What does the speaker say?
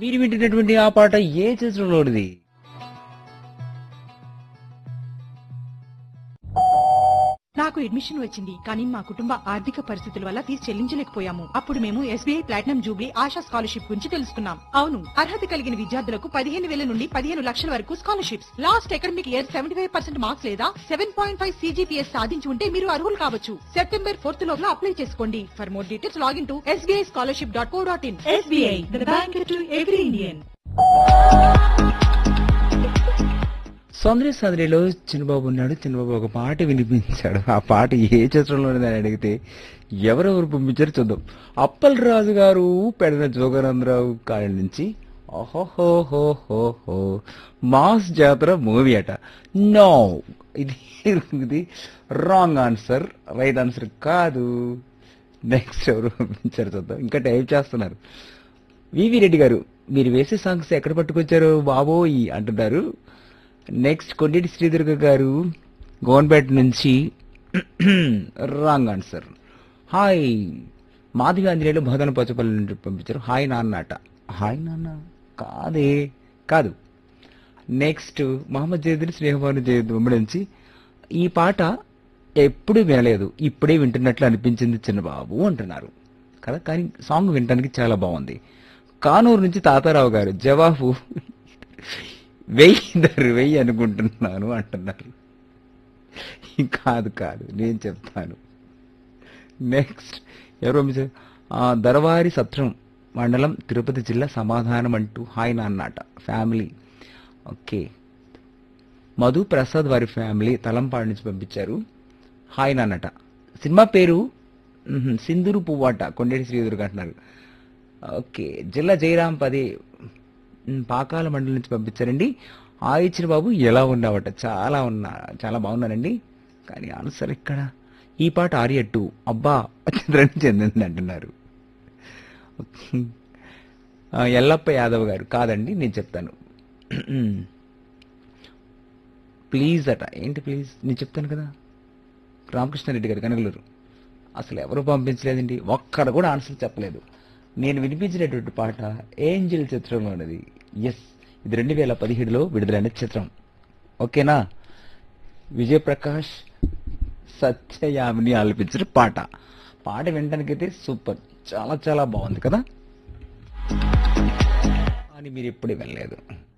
మీరు వింటున్నటువంటి ఆ పాట ఏ చిత్రంలోనిది నాకు అడ్మిషన్ వచ్చింది కానీ మా కుటుంబ ఆర్థిక పరిస్థితుల వల్ల ఫీజు చెల్లించలేకపోయాము అప్పుడు మేము SBI platinum jubilee Asha scholarship గురించి తెలుసుకున్నాం అవును అర్హత కలిగిన విద్యార్థులకు పదిహేను వేల నుండి పదిహేను లక్షల వరకు scholarships last academic year seventy five percent marks లేదా సెవెన్ పాయింట్ ఫైవ్ సీజీపీఎస్ సాధించి ఉంటే మీరు అర్హులు కావచ్చు సెప్టెంబర్ ఫోర్త్ లోపల అప్లై చేసుకోండి for more details log in to SBI scholarship dot co dot in SBI bank to every Indian Soundarya సాదరిలో చిన్నబాబు ఉన్నాడు చిన్నబాబు ఒక పాట వినిపించాడు ఆ పాట ఏ చిత్రంలోనిది అని అడిగితే ఎవరెవరు పంపించారో చూద్దాం అప్పల్ రాజు గారు పెడన జోగానందరావు కాళ్ళ నుంచి ఓహోహోహోహో మాస్ జాతర మూవీ అట నో ఇది ఇది రాంగ్ ఆన్సర్ రైట్ ఆన్సర్ కాదు నెక్స్ట్ ఎవరు పంపించారు చూద్దాం ఇంకా టైప్ చేస్తున్నారు వివి రెడ్డి గారు మీరు వేసే సాంగ్స్ ఎక్కడ పట్టుకొచ్చారు బాబోయ్ అంటున్నారు నెక్స్ట్ కొండేటి శ్రీదుర్గ గారు గోన్పేట నుంచి wrong answer hi Madhavi Anjaneyulu Bodhana Pachchapalli నుండి పంపించారు హాయ్ నాన్న అట హాయ్ నాన్న కాదే కాదు నెక్స్ట్ మహమ్మద్ జయదీన్ స్నేహభాను జయద్ ఉమ్మడి నుంచి ఈ పాట ఎప్పుడు వినలేదు ఇప్పుడే వింటున్నట్లు అనిపించింది చిన్నబాబు అంటున్నారు కదా కానీ సాంగ్ వినడానికి చాలా బాగుంది కానూరు నుంచి తాతారావు గారు జవాబు వెయ్యి ధర వెయ్యి అనుకుంటున్నాను అంటున్నారు కాదు కాదు నేను చెప్తాను నెక్స్ట్ ఎవరో పంపించారు? ఆ, దరవారి సత్రం మండలం తిరుపతి జిల్లా సమాధానం అంటూ హాయ్ నాన్నట ఫ్యామిలీ ఓకే మధు ప్రసాద్ వారి ఫ్యామిలీ తలంపాడు నుంచి పంపించారు హాయ్ నాన్నట సినిమా పేరు మ్హూ, సింధూరు పువ్వాట కొండేటి శ్రీధర్ అంటున్నారు ఓకే జిల్లా జయరాం పది మ్, పాకాల మండలి నుంచి పంపించారండి ఆ ఇచ్చిన బాబు ఎలా ఉన్నావట చాలా ఉన్నా చాలా బాగున్నానండి కానీ ఆన్సర్ ఇక్కడ ఈ పాట ఆర్య టూ అబ్బా చిత్రానికి చెందింది అంటున్నారు ఆ, ఎల్లప్ప యాదవ్ గారు కాదండి నేను చెప్తాను ప్లీజ్ అట ఏంటి ప్లీజ్ నేను చెప్తాను కదా రామకృష్ణారెడ్డి గారు కనగలూరు అసలు ఎవరు పంపించలేదండి ఒక్కడు కూడా ఆన్సర్ చెప్పలేదు నేను వినిపించినటువంటి పాట ఏంజిల్ చిత్రంలో ఉన్నది ఎస్ ఇది రెండు వేల పదిహేడులో విడుదలైన చిత్రం ఓకేనా విజయప్రకాష్ సత్యయామిని ఆలపించిన పాట పాట వినడానికైతే సూపర్ చాలా చాలా బాగుంది కదా అని మీరు ఎప్పుడు వెళ్ళలేదు